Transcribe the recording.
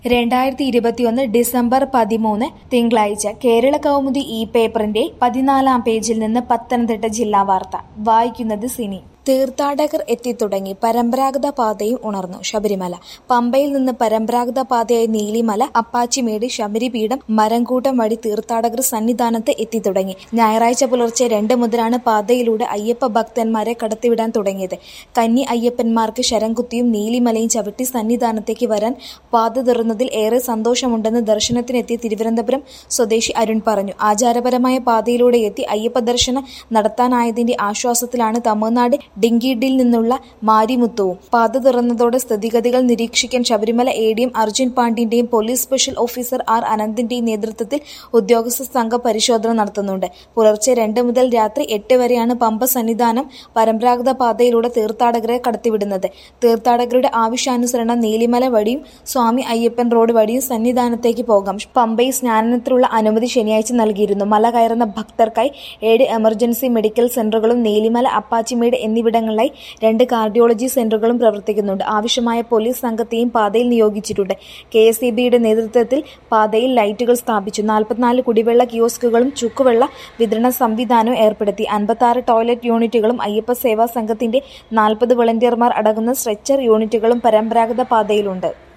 രണ്ടായിരത്തി ഇരുപത്തിയൊന്ന് ഡിസംബർ പതിമൂന്ന് തിങ്കളാഴ്ച കേരള കൗമുദി ഈ പേപ്പറിന്റെ പതിനാലാം പേജിൽ നിന്ന് പത്തനംതിട്ട ജില്ലാ വാർത്ത വായിക്കുന്നത് സിനി തീർത്ഥാടകർ എത്തിത്തുടങ്ങി പരമ്പരാഗത പാതയും ഉണർന്നു ശബരിമല പമ്പയിൽ നിന്ന് പരമ്പരാഗത പാതയായ നീലിമല അപ്പാച്ചിമേട് ശബരിപീഠം മരംകൂട്ടം വഴി തീർത്ഥാടകർ സന്നിധാനത്ത് എത്തിത്തുടങ്ങി ഞായറാഴ്ച പുലർച്ചെ രണ്ട് മുതലാണ് പാതയിലൂടെ അയ്യപ്പ ഭക്തന്മാരെ കടത്തിവിടാൻ തുടങ്ങിയത് കന്നി അയ്യപ്പന്മാർക്ക് ശരംകുത്തിയും നീലിമലയും ചവിട്ടി സന്നിധാനത്തേക്ക് വരാൻ പാത തുറന്നതിൽ ഏറെ സന്തോഷമുണ്ടെന്ന് ദർശനത്തിനെത്തിയ തിരുവനന്തപുരം സ്വദേശി അരുൺ പറഞ്ഞു ആചാരപരമായ പാതയിലൂടെ എത്തി അയ്യപ്പ ദർശനം നടത്താനായതിന്റെ ആശ്വാസത്തിലാണ് തമിഴ്നാട് ഡിങ്കിഡിൽ നിന്നുള്ള മാരിമുത്തുവും പാത തുറന്നതോടെ സ്ഥിതിഗതികൾ നിരീക്ഷിക്കാൻ Sabarimala A D M Arjun പാണ്ഡ്യന്റെയും പോലീസ് സ്പെഷ്യൽ ഓഫീസർ ആർ അനന്തിന്റെയും നേതൃത്വത്തിൽ ഉദ്യോഗസ്ഥ സംഘം പരിശോധന നടത്തുന്നുണ്ട് പുലർച്ചെ രണ്ട് മുതൽ രാത്രി എട്ട് വരെയാണ് പമ്പ സന്നിധാനം പരമ്പരാഗത പാതയിലൂടെ തീർത്ഥാടകരെ കടത്തിവിടുന്നത് തീർത്ഥാടകരുടെ ആവശ്യാനുസരണം നീലിമല വഴിയും സ്വാമി അയ്യപ്പൻ റോഡ് വഴിയും സന്നിധാനത്തേക്ക് പോകാം പമ്പയിൽ സ്നാനത്തിനുള്ള അനുമതി ശനിയാഴ്ച നൽകിയിരുന്നു മല കയറുന്ന ഭക്തർക്കായി ഏഴ് എമർജൻസി മെഡിക്കൽ സെന്ററുകളും നീലിമല അപ്പാച്ചിമേട് എന്നിവിടങ്ങളിലായി രണ്ട് കാർഡിയോളജി സെന്ററുകളും പ്രവർത്തിക്കുന്നുണ്ട് ആവശ്യമായ പോലീസ് സംഘത്തെയും പാതയിൽ നിയോഗിച്ചിട്ടുണ്ട് കെ എസ് ഇ ബിയുടെ നേതൃത്വത്തിൽ പാതയിൽ ലൈറ്റുകൾ സ്ഥാപിച്ചു നാൽപ്പത്തിനാല് കുടിവെള്ള കിയോസ്കുകളും ചുക്കുവെള്ള വിതരണ സംവിധാനവും ഏർപ്പെടുത്തി അൻപത്തി ടോയ്ലറ്റ് യൂണിറ്റുകളും അയ്യപ്പ സേവാ സംഘത്തിന്റെ നാൽപ്പത് വളണ്ടിയർമാർ അടങ്ങുന്ന സ്ട്രെച്ചർ യൂണിറ്റുകളും പരമ്പരാഗത പാതയിലുണ്ട്